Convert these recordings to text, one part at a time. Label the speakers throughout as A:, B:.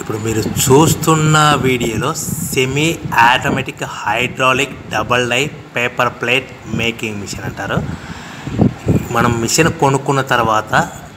A: ఇప్పుడు మీరు చూస్తున్న వీడియోలో semi automatic hydraulic double die paper plate making machine అంటారు మనం మిషన్ కొనుక్కున్న తర్వాత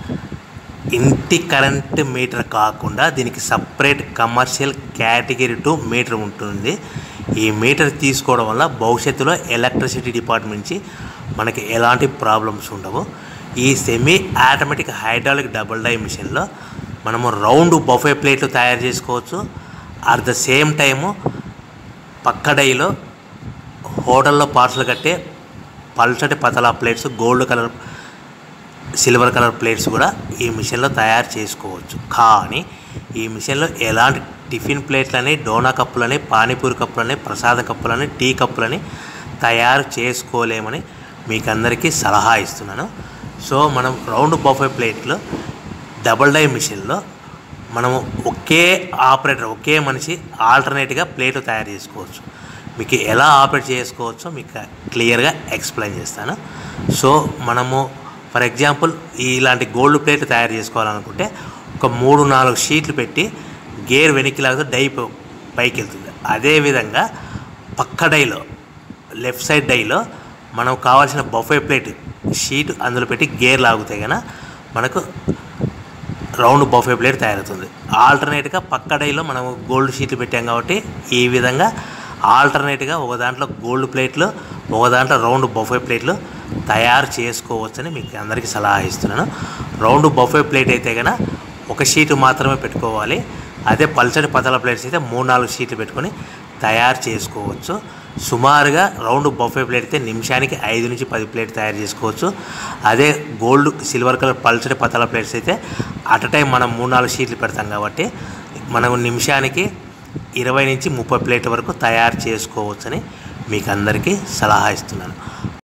A: ఇంటి కరెంట్ మీటర్ కాకుండా దీనికి separate commercial category to meter ఉంటుంది ఈ మీటర్ తీసుకోవడం వల్ల భవిష్యత్తులో ఎలక్ట్రిసిటీ డిపార్ట్మెంట్ నుంచి మనకి ఎలాంటి ప్రాబ్లమ్స్ ఉండవు ఈ semi automatic hydraulic double die మిషన్లో మనము రౌండ్ బఫే ప్లేట్లు తయారు చేసుకోవచ్చు అట్ ద సేమ్ టైము పక్క డైలో హోటల్లో పార్సల్ కట్టే పల్చటి పతలా plates gold colour silver colour plates కూడా ఈ మిషన్లో తయారు చేసుకోవచ్చు కానీ ఈ మిషన్లో ఎలాంటి టిఫిన్ ప్లేట్లని డోనా కప్పులని పానీపూరి కప్పులని ప్రసాద కప్పులని టీ కప్పులని తయారు చేసుకోలేమని మీకు అందరికీ సలహా ఇస్తున్నాను సో మనం రౌండ్ బఫే ప్లేట్లో డబుల్ డై మిషన్లో మనము ఒకే ఆపరేటర్ ఒకే మనిషి ఆల్టర్నేట్గా ప్లేట్ తయారు చేసుకోవచ్చు మీకు ఎలా ఆపరేట్ చేసుకోవచ్చో మీకు క్లియర్గా ఎక్స్ప్లెయిన్ చేస్తాను సో మనము ఫర్ ఎగ్జాంపుల్ ఇలాంటి గోల్డ్ ప్లేట్ తయారు చేసుకోవాలనుకుంటే ఒక మూడు నాలుగు షీట్లు పెట్టి గేర్ వెనక్కి లాగితే డై ప- పైకి వెళ్తుంది అదేవిధంగా పక్క డైలో లెఫ్ట్ సైడ్ డైలో మనం కావాల్సిన బఫే ప్లేట్ షీట్ అందులో పెట్టి గేర్ లాగుతాయి కనుక మనకు రౌండ్ బఫే ప్లేట్ తయారవుతుంది ఆల్టర్నేట్గా పక్క డైలో మనం గోల్డ్ షీట్లు పెట్టాం కాబట్టి ఈ విధంగా ఆల్టర్నేట్గా ఒక దాంట్లో గోల్డ్ ప్లేట్లు ఒక దాంట్లో రౌండ్ బఫే ప్లేట్లు తయారు చేసుకోవచ్చని మీకు అందరికీ సలహా ఇస్తున్నాను రౌండ్ బఫే ప్లేట్ అయితే కనుక ఒక షీటు మాత్రమే పెట్టుకోవాలి అదే పల్చటి పతల ప్లేట్స్ అయితే మూడు నాలుగు షీట్లు పెట్టుకొని తయారు చేసుకోవచ్చు సుమారుగా రౌండ్ బఫే ప్లేట్ అయితే నిమిషానికి ఐదు నుంచి పది ప్లేట్ తయారు చేసుకోవచ్చు అదే గోల్డ్ సిల్వర్ కలర్ పల్చటి పతల ప్లేట్స్ అయితే అట్ టైం మనం మూడు నాలుగు షీట్లు పెడతాం కాబట్టి మనం నిమిషానికి ఇరవై నుంచి ముప్పై ప్లేట్ల వరకు తయారు చేసుకోవచ్చని మీకు అందరికీ సలహా ఇస్తున్నాను